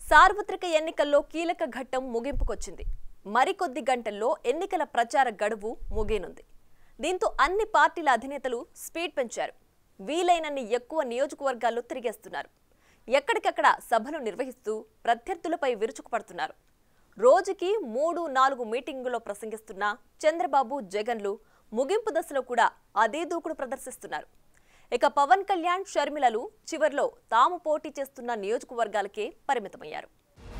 సార్వత్రిక ఎన్నికల్లో కీలక ఘట్టం ముగింపుకొచ్చింది మరికొద్ది గంటల్లో ఎన్నికల ప్రచార గడువు ముగియనుంది దీంతో అన్ని పార్టీల అధినేతలు స్పీడ్ పెంచారు వీలైనన్ని ఎక్కువ నియోజకవర్గాల్లో తిరిగేస్తున్నారు ఎక్కడికక్కడ సభలు నిర్వహిస్తూ ప్రత్యర్థులపై విరుచుకుపడుతున్నారు రోజుకి మూడు నాలుగు మీటింగుల్లో ప్రసంగిస్తున్న చంద్రబాబు జగన్లు ముగింపు దశలో కూడా అదే దూకుడు ప్రదర్శిస్తున్నారు ఇక పవన్ కళ్యాణ్ షర్మిలలు చివర్లో తాము పోటీ చేస్తున్న నియోజకవర్గాలకే పరిమితమయ్యారు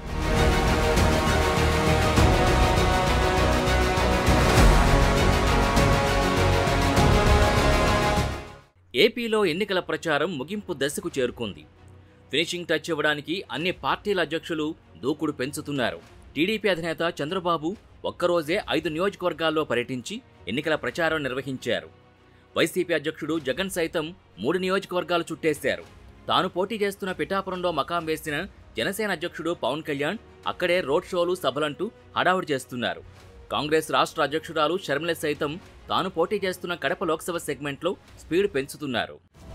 ఏపీలో ఎన్నికల ప్రచారం ముగింపు దశకు చేరుకుంది ఫినిషింగ్ టచ్ ఇవ్వడానికి అన్ని పార్టీల అధ్యక్షులు దూకుడు పెంచుతున్నారు టీడీపీ అధినేత చంద్రబాబు ఒక్కరోజే ఐదు నియోజకవర్గాల్లో పర్యటించి ఎన్నికల ప్రచారం నిర్వహించారు వైసీపీ అధ్యక్షుడు జగన్ సైతం మూడు నియోజకవర్గాలు చుట్టేశారు తాను పోటీ చేస్తున్న పిఠాపురంలో మకాం వేసిన జనసేన అధ్యక్షుడు పవన్ కళ్యాణ్ అక్కడే రోడ్ షోలు సభలంటూ హడావుడి చేస్తున్నారు కాంగ్రెస్ రాష్ట్ర అధ్యక్షురాలు షర్మిల సైతం తాను పోటీ చేస్తున్న కడప లోక్సభ సెగ్మెంట్లో స్పీడ్ పెంచుతున్నారు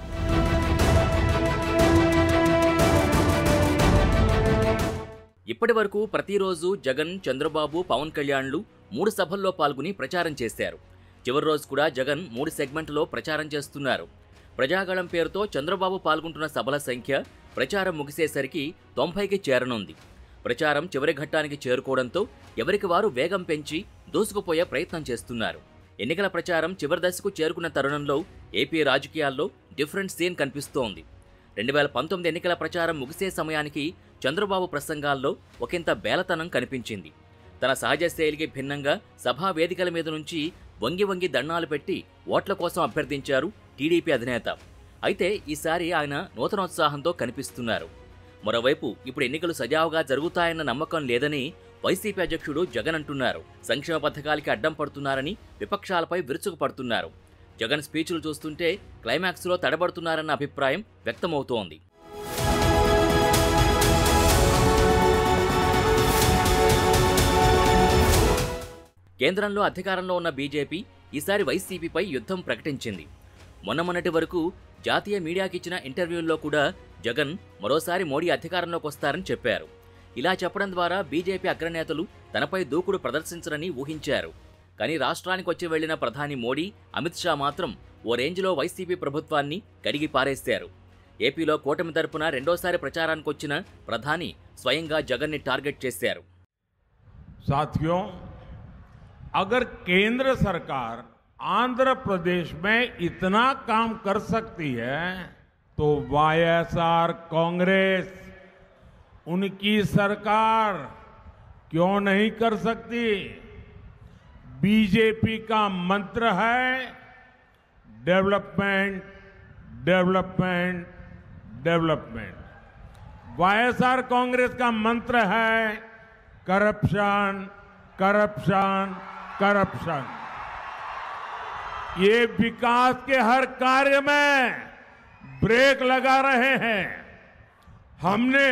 ఇప్పటి వరకు ప్రతిరోజు జగన్ చంద్రబాబు పవన్ కళ్యాణ్లు మూడు సభల్లో పాల్గొని ప్రచారం చేశారు చివరి రోజు కూడా జగన్ మూడు సెగ్మెంట్లో ప్రచారం చేస్తున్నారు ప్రజాగళం పేరుతో చంద్రబాబు పాల్గొంటున్న సభల సంఖ్య ప్రచారం ముగిసేసరికి తొంభైకి చేరనుంది ప్రచారం చివరి ఘట్టానికి చేరుకోవడంతో ఎవరికి వారు వేగం పెంచి దూసుకుపోయే ప్రయత్నం చేస్తున్నారు ఎన్నికల ప్రచారం చివరి దశకు చేరుకున్న తరుణంలో ఏపీ రాజకీయాల్లో డిఫరెంట్ సీన్ కనిపిస్తోంది రెండు వేల పంతొమ్మిది ఎన్నికల ప్రచారం ముగిసే సమయానికి చంద్రబాబు ప్రసంగాల్లో ఒకంత బేలతనం కనిపించింది తన సహజ శైలికి భిన్నంగా సభా వేదికల మీద నుంచి వంగి వంగి దండాలు పెట్టి ఓట్ల కోసం అభ్యర్థించారు టీడీపీ అధినేత అయితే ఈసారి ఆయన నూతనోత్సాహంతో కనిపిస్తున్నారు మరోవైపు ఇప్పుడు ఎన్నికలు సజావుగా జరుగుతాయన్న నమ్మకం లేదని వైసీపీ అధ్యక్షుడు జగన్ అంటున్నారు సంక్షేమ పథకాలకి అడ్డం పడుతున్నారని విపక్షాలపై విరుచుకుపడుతున్నారు జగన్ స్పీచ్లు చూస్తుంటే క్లైమాక్స్లో తడబడుతున్నారన్న అభిప్రాయం వ్యక్తమవుతోంది కేంద్రంలో అధికారంలో ఉన్న బీజేపీ ఈసారి వైసీపీపై యుద్ధం ప్రకటించింది మొన్న మొన్నటి వరకు జాతీయ మీడియాకి ఇచ్చిన ఇంటర్వ్యూల్లో కూడా జగన్ మరోసారి మోడీ అధికారంలోకి వస్తారని చెప్పారు ఇలా చెప్పడం ద్వారా బీజేపీ అగ్రనేతలు తనపై దూకుడు ప్రదర్శించరని ఊహించారు కానీ రాష్ట్రానికి వచ్చి వెళ్లిన ప్రధాని మోడీ అమిత్ షా మాత్రం ఓ రేంజ్లో వైసీపీ ప్రభుత్వాన్ని కడిగి పారేశారు ఏపీలో కూటమి తరపున రెండోసారి ప్రచారానికి వచ్చిన ప్రధాని స్వయంగా జగన్ని టార్గెట్ చేశారు साथियों अगर केंद्र सरकार आंध्र प्रदेश में इतना काम कर सकती है तो वाईएसआर कांग्रेस उनकी सरकार क्यों नहीं कर सकती बीजेपी का मंत्र है development development development YSR Congress का मंत्र है करप्शन करप्शन करप्शन ये विकास के हर कार्य में ब्रेक लगा रहे हैं हमने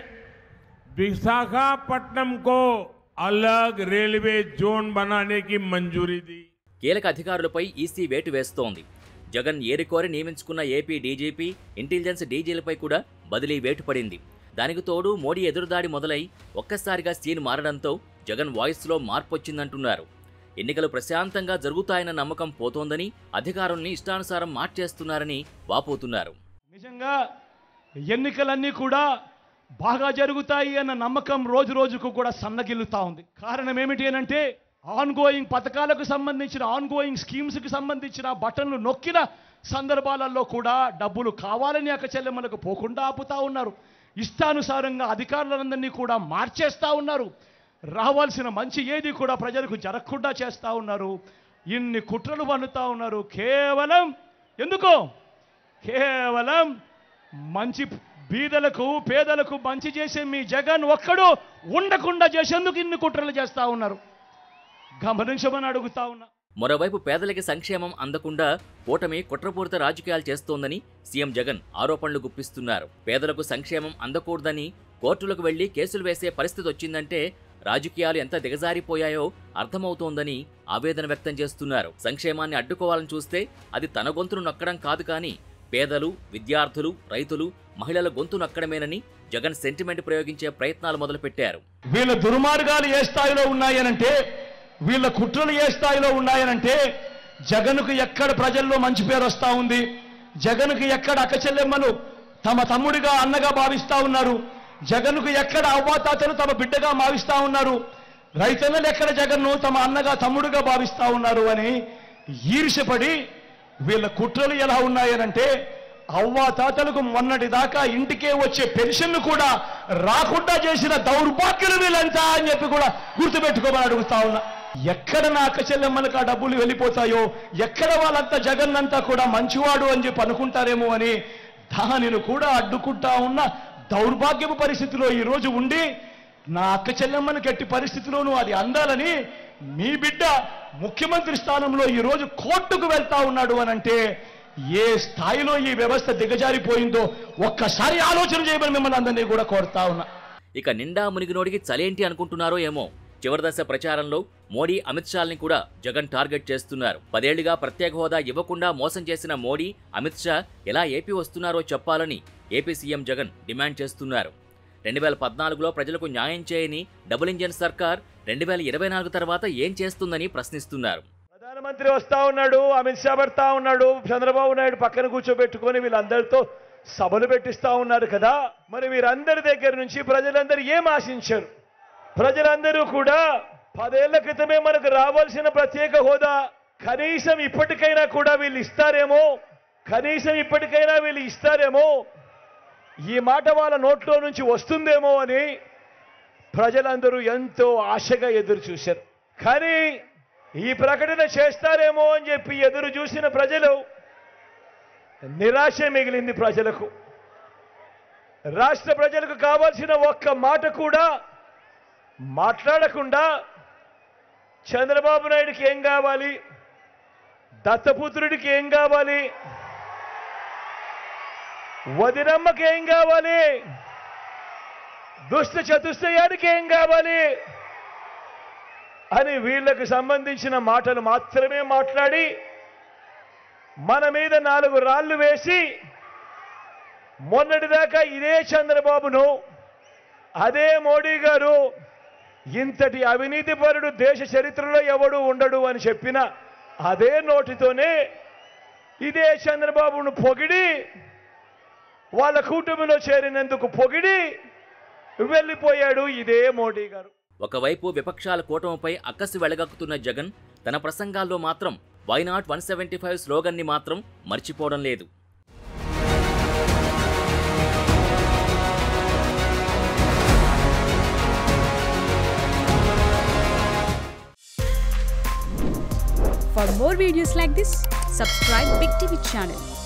विशाखापट्टनम को अलग रेलवे जोन बनाने की मंजूरी दी కీలక అధికారులపై ఈసీ వేటు వేస్తోంది జగన్ ఏరికోరి నియమించుకున్న ఏపీ డీజీపీ ఇంటెలిజెన్స్ డీజీలపై కూడా బదిలీ వేటు పడింది దానికి తోడు మోడీ ఎదురుదాడి మొదలై ఒక్కసారిగా సీన్ మారడంతో జగన్ వాయిస్లో మార్పు వచ్చిందంటున్నారు ఎన్నికలు ప్రశాంతంగా జరుగుతాయన్న నమ్మకం పోతోందని అధికారుల్ని ఇష్టానుసారం మార్చేస్తున్నారని వాపోతున్నారు నిజంగా ఎన్నికలన్నీ కూడా బాగా జరుగుతాయి అన్న నమ్మకం రోజు రోజుకు కూడా సన్నగిల్లుతా ఉంది కారణం ఏమిటి అని అంటే ఆన్ గోయింగ్ పథకాలకు సంబంధించిన ఆన్ గోయింగ్ స్కీమ్స్కి సంబంధించిన బటన్లు నొక్కిన సందర్భాలలో కూడా డబ్బులు కావాలని అక్క చెల్లెమ్మలకు పోకుండా ఆపుతా ఉన్నారు ఇష్టానుసారంగా అధికారులందరినీ కూడా మార్చేస్తా ఉన్నారు రావాల్సిన మంచి ఏది కూడా ప్రజలకు జరగకుండా చేస్తా ఉన్నారు ఇన్ని కుట్రలు పన్నుతా ఉన్నారు కేవలం ఎందుకో కేవలం మంచి బీదలకు పేదలకు మంచి చేసే మీ జగన్ ఒక్కడు ఉండకుండా చేసేందుకు ఇన్ని కుట్రలు చేస్తా ఉన్నారు గమనించమని అడుగుతా ఉన్నా మరోవైపు పేదలకి సంక్షేమం అందకుండా కూటమి కుట్రపూరిత రాజకీయాలు చేస్తోందని సీఎం జగన్ ఆరోపణలు గుప్పిస్తున్నారు పేదలకు సంక్షేమం అందకూడదని కోర్టులకు వెళ్లి కేసులు వేసే పరిస్థితి వచ్చిందంటే రాజకీయాలు ఎంత దిగజారిపోయాయో అర్థమవుతోందని ఆవేదన వ్యక్తం చేస్తున్నారు సంక్షేమాన్ని అడ్డుకోవాలని చూస్తే అది తన గొంతును నొక్కడం కాదు కానీ పేదలు విద్యార్థులు రైతులు మహిళల గొంతు నక్కడమేనని జగన్ సెంటిమెంట్ ప్రయోగించే ప్రయత్నాలు మొదలుపెట్టారు వీళ్ళ దుర్మార్గాలు ఏ స్థాయిలో ఉన్నాయనంటే వీళ్ళ కుట్రలు ఏ స్థాయిలో ఉన్నాయనంటే జగన్కు ఎక్కడ ప్రజల్లో మంచి పేరు వస్తా ఉంది జగన్కు ఎక్కడ అక్కచెల్లెమ్మలు తమ తమ్ముడిగా అన్నగా భావిస్తా ఉన్నారు జగన్కు ఎక్కడ అవ్వాతాతలు తమ బిడ్డగా భావిస్తా ఉన్నారు రైతన్నలు ఎక్కడ జగన్ను తమ అన్నగా తమ్ముడుగా భావిస్తా ఉన్నారు అని ఈర్ష్యపడి వీళ్ళ కుట్రలు ఎలా ఉన్నాయనంటే అవ్వా తాతలకు మొన్నటి దాకా ఇంటికే వచ్చే పెన్షన్లు కూడా రాకుండా చేసిన దౌర్భాగ్యులు వీళ్ళంతా అని చెప్పి కూడా గుర్తుపెట్టుకోమని అడుగుతా ఉన్నా ఎక్కడ నా అక్క చెల్లెమ్మలకు ఆ డబ్బులు వెళ్ళిపోతాయో ఎక్కడ వాళ్ళంతా జగన్ అంతా కూడా మంచివాడు అని చెప్పి అనుకుంటారేమో అని దానిని కూడా అడ్డుకుంటా ఉన్న దౌర్భాగ్యపు పరిస్థితిలో ఈ రోజు ఉండి నా అక్క చెల్లెమ్మను గట్టి పరిస్థితిలోనూ అది అందాలని మీ బిడ్డ ముఖ్యమంత్రి స్థానంలో ఈ రోజు కోర్టుకు వెళ్తా ఉన్నాడు అని అంటే ఏ స్థాయిలో ఈ వ్యవస్థ దిగజారిపోయిందో ఒక్కసారి ఆలోచన చేయమని మిమ్మల్ని అందరినీ కూడా కోరుతా ఉన్నా ఇక నిండా మునిగినోడికి చలేంటి అనుకుంటున్నారో ఏమో చివరి దశ ప్రచారంలో మోడీ అమిత్ షాల్ని కూడా జగన్ టార్గెట్ చేస్తున్నారు పదేళ్లుగా ప్రత్యేక హోదా ఇవ్వకుండా మోసం చేసిన మోడీ అమిత్ షా ఎలా ఏపీ వస్తున్నారో చెప్పాలని ఏపీ సీఎం జగన్ డిమాండ్ చేస్తున్నారు రెండు వేల పద్నాలుగులో ప్రజలకు న్యాయం చేయని డబుల్ ఇంజన్ సర్కార్ రెండు వేల ఇరవై నాలుగు తర్వాత ఏం చేస్తుందని ప్రశ్నిస్తున్నారు ప్రధానమంత్రి వస్తా ఉన్నాడు అమిత్ షా పెడతా ఉన్నాడు చంద్రబాబు నాయుడు పక్కన కూర్చోబెట్టుకొని వీళ్ళందరితో సభలు పెట్టిస్తా ఉన్నారు కదా మరి వీరందరి దగ్గర నుంచి ప్రజలందరూ ఏం ఆశించారు ప్రజలందరూ కూడా పదేళ్ల క్రితమే మనకు రావాల్సిన ప్రత్యేక హోదా కనీసం ఇప్పటికైనా కూడా వీళ్ళు ఇస్తారేమో కనీసం ఇప్పటికైనా వీళ్ళు ఇస్తారేమో ఈ మాట వాళ్ళ నోట్లో నుంచి వస్తుందేమో అని ప్రజలందరూ ఎంతో ఆశగా ఎదురు చూశారు కానీ ఈ ప్రకటన చేస్తారేమో అని చెప్పి ఎదురు చూసిన ప్రజలు నిరాశ మిగిలింది ప్రజలకు రాష్ట్ర ప్రజలకు కావాల్సిన ఒక్క మాట కూడా మాట్లాడకుండా చంద్రబాబు నాయుడికి ఏం కావాలి దత్తపుత్రుడికి ఏం కావాలి వదినమ్మకి ఏం కావాలి దుష్ట చతుష్టయానికి ఏం కావాలి అని వీళ్ళకు సంబంధించిన మాటలు మాత్రమే మాట్లాడి మన మీద నాలుగు రాళ్లు వేసి మొన్నటిదాకా ఇదే చంద్రబాబును అదే మోడీ గారు ఇంతటి అవినీతిపరుడు దేశ చరిత్రలో ఎవడు ఉండడు అని చెప్పిన అదే నోటితోనే ఇదే చంద్రబాబును పొగిడి వాళ్ళ కూటమిలో చేరినందుకు పొగిడి వెళ్ళిపోయాడు ఇదే మోడీ గారు ఒకవైపు విపక్షాల కూటమిపై అక్కసి వెళ్లగక్కుతున్న జగన్ తన ప్రసంగాల్లో మాత్రం why not one seventy five స్లోగన్ని మాత్రం మర్చిపోవడం లేదు For more videos like this, subscribe Big TV channel